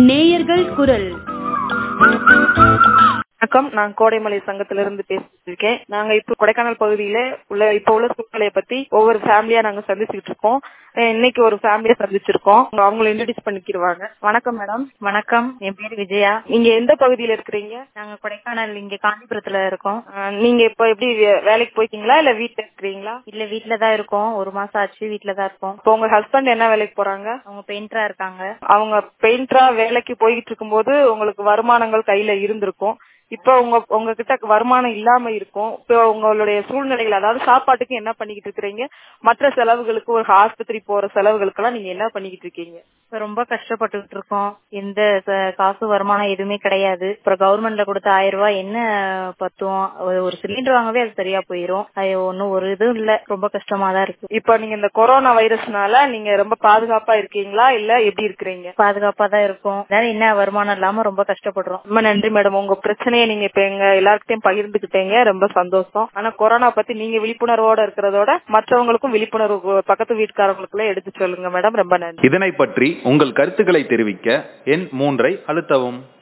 நேயர்கள் குரல் வணக்கம் நான் கோடைமலை சங்கத்திலிருந்து பேசிட்டு இருக்கேன் நாங்க இப்ப கொடைக்கானல் பகுதியில உள்ள இப்ப உள்ள சூழ்நிலையை பத்தி ஒவ்வொரு ஃபேமிலியா நாங்க சந்திச்சுட்டு இருக்கோம் அஹ் இன்னைக்கு ஒரு ஃபேமிலியா சந்திச்சிருக்கோம் அவங்கள இன்ட்ரடியூஸ் பண்ணிக்கிடுவாங்க வணக்கம் மேடம் வணக்கம் என் பேர் விஜயா நீங்க எந்த பகுதியில இருக்கிறீங்க நாங்க கொடைக்கானல் இங்க காஞ்சிபுரத்துல இருக்கோம் அஹ் நீங்க இப்ப எப்படி வே- வேலைக்கு போய்க்கீங்களா இல்ல வீட்டுல இருக்கிறீங்களா இல்ல வீட்ல தான் இருக்கோம் ஒரு மாசம் ஆச்சு வீட்ல தான் இருக்கோம் இப்போ உங்க ஹஸ்பண்ட் என்ன வேலைக்கு போறாங்க அவங்க பெயிண்டரா இருக்காங்க அவங்க பெயிண்டரா வேலைக்கு போய்கிட்டு இருக்கும்போது உங்களுக்கு வருமானங்கள் கையில இருந்திருக்கும் இப்போ உங்க உங்ககிட்ட வருமானம் இல்லாம இருக்கும் இப்போ உங்களுடைய சூழ்நிலைகள் அதாவது சாப்பாட்டுக்கு என்ன பண்ணிக்கிட்டு இருக்கிறீங்க மற்ற செலவுகளுக்கு ஒரு ஆஸ்பத்திரி போற செலவுகளுக்கெல்லாம் நீங்க என்ன பண்ணிக்கிட்டு இருக்கீங்க இப்ப ரொம்ப கஷ்டப்பட்டுட்டு இருக்கோம் எந்த ச- காசு வருமானம் எதுவுமே கிடையாது அப்புறம் கவர்மெண்ட்ல கொடுத்த ஆயிரம் ரூபாய் என்ன பத்தும் ஒரு- ஒரு சிலிண்டர் வாங்கவே அது சரியா போயிரும் அது ஒன்னும் ஒரு இதுவும் இல்ல ரொம்ப கஷ்டமா தான் இருக்கு இப்போ நீங்க இந்த கொரோனா வைரஸ்னால நீங்க ரொம்ப பாதுகாப்பா இருக்கீங்களா இல்ல எப்படி இருக்கிறீங்க பாதுகாப்பா தான் இருக்கும் அதனால என்ன வருமானம் இல்லாம ரொம்ப கஷ்டப்படுறோம் ரொம்ப நன்றி மேடம் உங்க பிரச்சனையை நீங்க இப்ப எங்க எல்லார்கிட்டயும் பகிர்ந்துக்கிட்டீங்க ரொம்ப சந்தோஷம் ஆனா கொரோனா பத்தி நீங்க விழிப்புணர்வோட இருக்கிறதோட மற்றவங்களுக்கும் விழிப்புணர்வு பக்கத்து வீட்டுக்காரங்களுக்குள்ள எடுத்து சொல்லுங்க மேடம் ரொம்ப நன்றி இதனை பற்றி உங்கள் கருத்துக்களை தெரிவிக்க எண் மூன்றை அழுத்தவும்